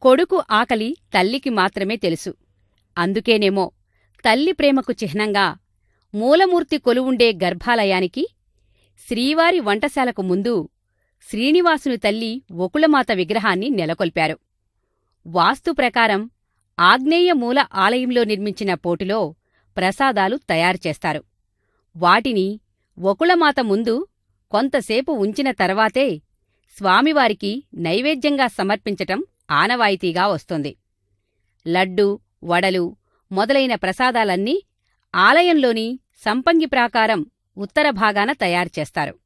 కొడుకు ఆకలి తల్లికి మాత్రమే తెలుసు అందుకేనేమో తల్లి ప్రేమకు చిహ్నంగా మూలమూర్తి కొలువుండే గర్భాలయానికి శ్రీవారి వంటశాలకు ముందు శ్రీనివాసుని తల్లి ఒకుళమాత విగ్రహాన్ని నెలకొల్పారు వాస్తు ప్రకారం ఆగ్నేయ మూల ఆలయంలో నిర్మించిన పోటులో ప్రసాదాలు తయారుచేస్తారు వాటిని ఒకుళమాత ముందు కొంతసేపు ఉంచిన తర్వాతే స్వామివారికి నైవేద్యంగా సమర్పించటం ఆనవాయితీగా వస్తుంది లడ్డు వడలు మొదలైన ప్రసాదాలన్నీ ఆలయంలోని సంపంగి ప్రాకారం ఉత్తర భాగాన తయారుచేస్తారు